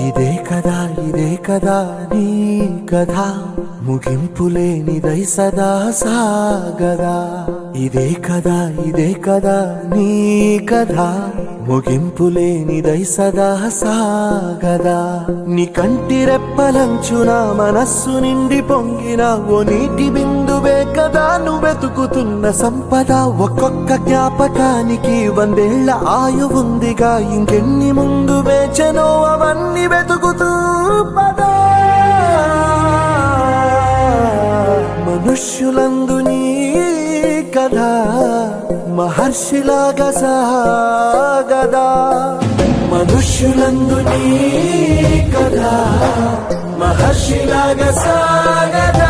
ఇదే కదా ఇదే కదా నీ కథ ముగింపు లేనిదై సదా సాగదా ఇదే కదా ఇదే కదా నీ కథ ముగింపు లేనిదై సదా సాగదా నీ కంటి రెప్పలంచున మనస్సు నిండి పొంగిన ఓ నీటి బిందువే కదా నువ్వెతుకుతున్న సంపద ఒక్కొక్క జ్ఞాపకానికి వందేళ్ల ఆయువుందిగా ఇంకెన్ని ముందు వేచనో అవన్నీ వెతుకుతూ పదా మనుష్యులందు నీ కథ మహర్షిలాగా సాగదా మనుష్యులందు నీ కథ మహర్షిలాగా సాగదా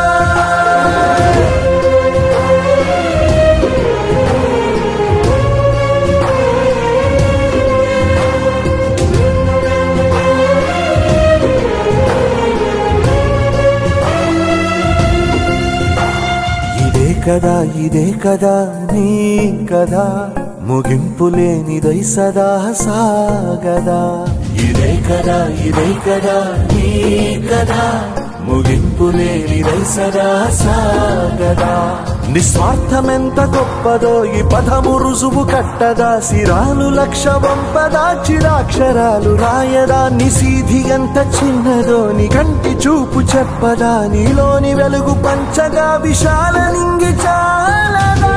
ఇదే కదా ఇదే కదా నీ కదా ముగింపు లేనిదై సదా సాగదా ఇదే కదా ఇదే కదా నీ కదా ముగింపు లేనిదై సదా సాగదా నిస్వార్థమెంత గొప్పదో ఈ పదము రుజువు కట్టదా సిరాలు లక్ష వంపదా చిరాక్షరాలు రాయదా నిసీధి ఎంత చిన్నదో నీ కంటి చూపు చెప్పదా నీలోని వెలుగు పంచగా విశాల నింగి చాలదా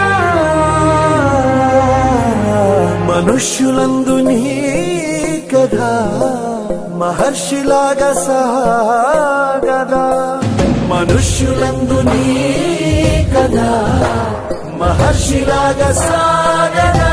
మనుష్యులందు నీ కథ మహర్షిలాగా సాగదా మనుష్యులందు నీ కథ మహర్షిలాగా సాగదా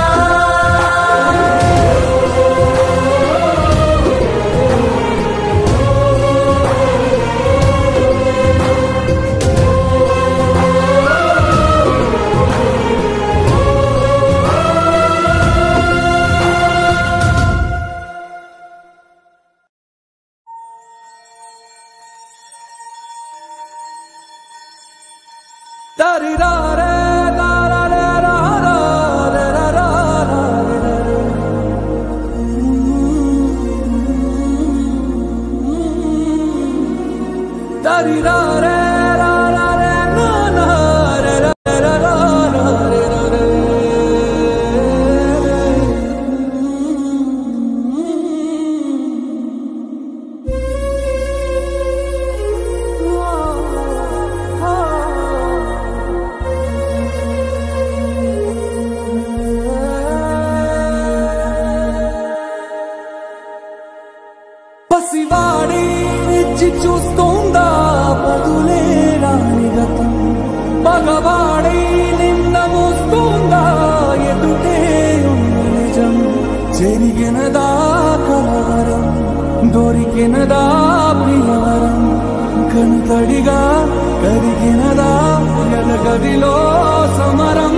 పసివాడి ఇచ్చి చూస్తోందా బదులే రాని గతం పగవాడి నిన్న మోస్తోందా ఎదుటే ఉన్న నిజం జరిగినదా కలవరం దొరికినదా ప్రియవరం కనుతడిగా కరిగినదా ఎలగదిలో సమరం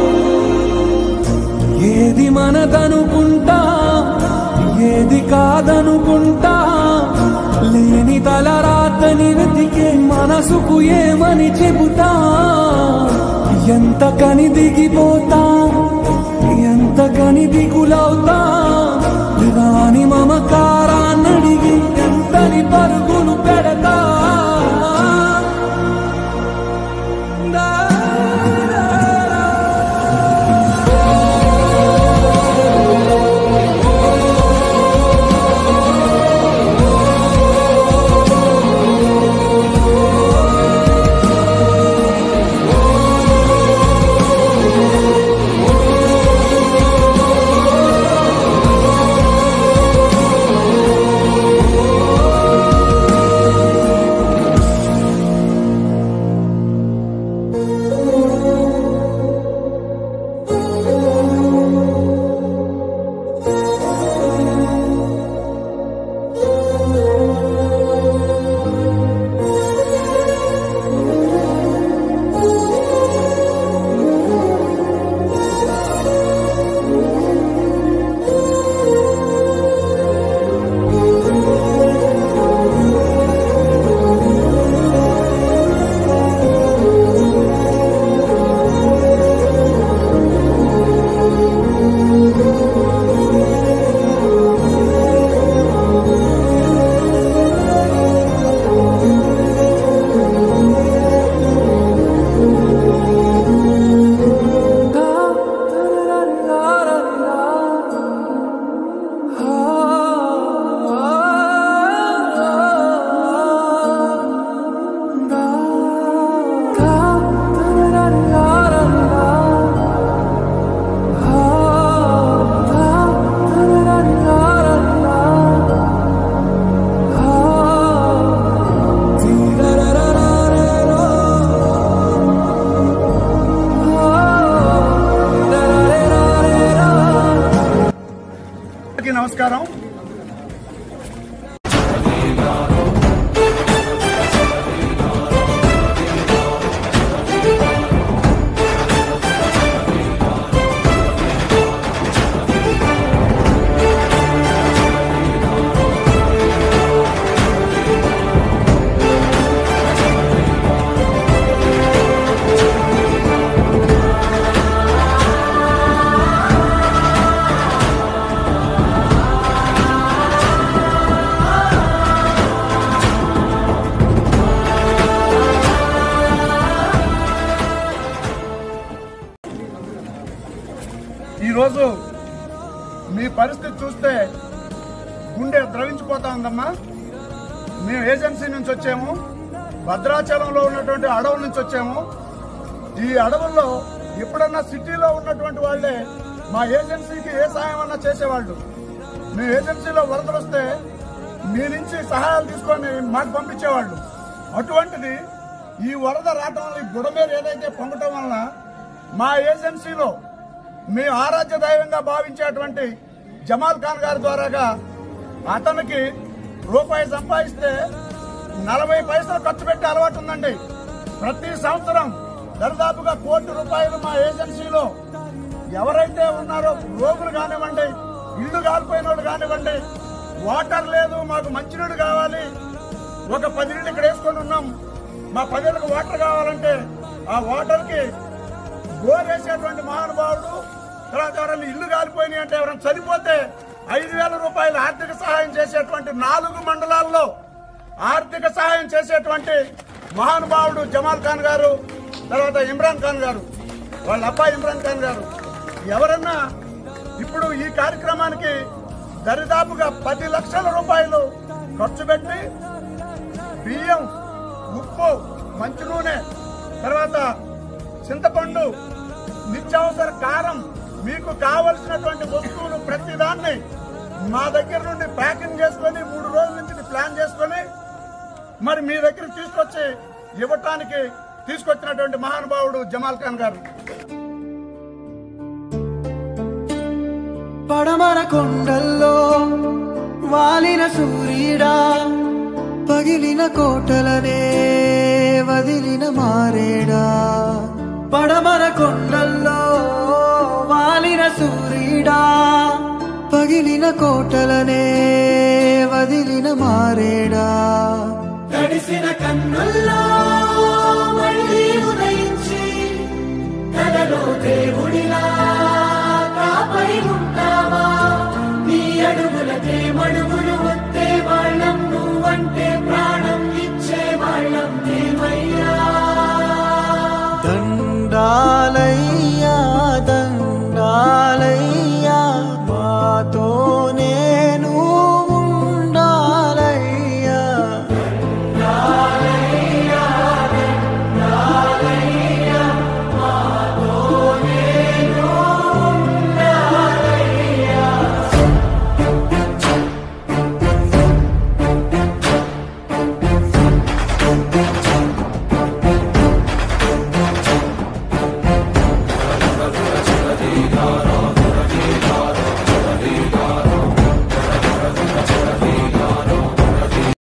ఏది మనదనుకుంటా ఏది కాదనుకుంటా లేని తలరాతని వెతికే మనసుకు ఏమని చెబుతా ఎంత కని దిగిపోతా ఎంత కని దిగులవుతా రాని మమకారాన్నడిగి ఎంతని పరుగులు పెడతా ఈరోజు మీ పరిస్థితి చూస్తే గుండె ద్రవించిపోతా ఉందమ్మా మేము ఏజెన్సీ నుంచి వచ్చాము భద్రాచలంలో ఉన్నటువంటి అడవుల నుంచి వచ్చాము ఈ అడవుల్లో ఎప్పుడన్నా సిటీలో ఉన్నటువంటి వాళ్ళే మా ఏజెన్సీకి ఏ సహాయం అన్నా చేసేవాళ్ళు మీ ఏజెన్సీలో వరదలు వస్తే మీ నుంచి సహాయాలు తీసుకొని మాకు పంపించేవాళ్ళు అటువంటిది ఈ వరద రావటం వల్ల ఈ బుడమేరు ఏదైతే పొంగటం వలన మా ఏజెన్సీలో మీ ఆరాధ్య దైవంగా భావించేటువంటి జమాల్ ఖాన్ గారి ద్వారాగా అతనికి రూపాయి సంపాదిస్తే నలభై పైసలు ఖర్చు పెట్టే అలవాటు ఉందండి ప్రతి సంవత్సరం దరిదాపుగా కోటి రూపాయలు మా ఏజెన్సీలో ఎవరైతే ఉన్నారో రోగులు కానివ్వండి ఇల్లు కాలిపోయిన వాళ్ళు కానివ్వండి వాటర్ లేదు మాకు మంచినీళ్ళు కావాలి ఒక పది నీళ్ళు ఇక్కడ వేసుకొని ఉన్నాం మా పదేళ్ళకి వాటర్ కావాలంటే ఆ వాటర్ కి గోరేసేటువంటి మహానుభావుడు తర్వాత ఎవరైనా ఇల్లు కాలిపోయినాయి అంటే ఎవరైనా చనిపోతే ఐదు వేల రూపాయలు ఆర్థిక సహాయం చేసేటువంటి నాలుగు మండలాల్లో ఆర్థిక సహాయం చేసేటువంటి మహానుభావుడు జమాల్ ఖాన్ గారు తర్వాత ఇమ్రాన్ ఖాన్ గారు వాళ్ళ అబ్బాయి ఇమ్రాన్ ఖాన్ గారు ఎవరన్నా ఇప్పుడు ఈ కార్యక్రమానికి దరిదాపుగా పది లక్షల రూపాయలు ఖర్చు పెట్టి బియ్యం ఉప్పు మంచి నూనె తర్వాత చింతపండు నిత్యావసర కారం మీకు కావలసినటువంటి వస్తువులు ప్రతిదాన్ని మా దగ్గర నుండి ప్యాకింగ్ చేసుకొని మూడు రోజుల నుంచి ఇది ప్లాన్ చేసుకొని మరి మీ దగ్గర తీసుకొచ్చి ఇవ్వటానికి తీసుకొచ్చినటువంటి మహానుభావుడు జమాల్ ఖాన్ గారు పడమర కొండల్లో వాలిన సూర్యుడా పగిలిన కోటలనే వదిలిన మారేడా పడమర కొండల్లో వాలిన సూర్యుడా పగిలిన కోటలనే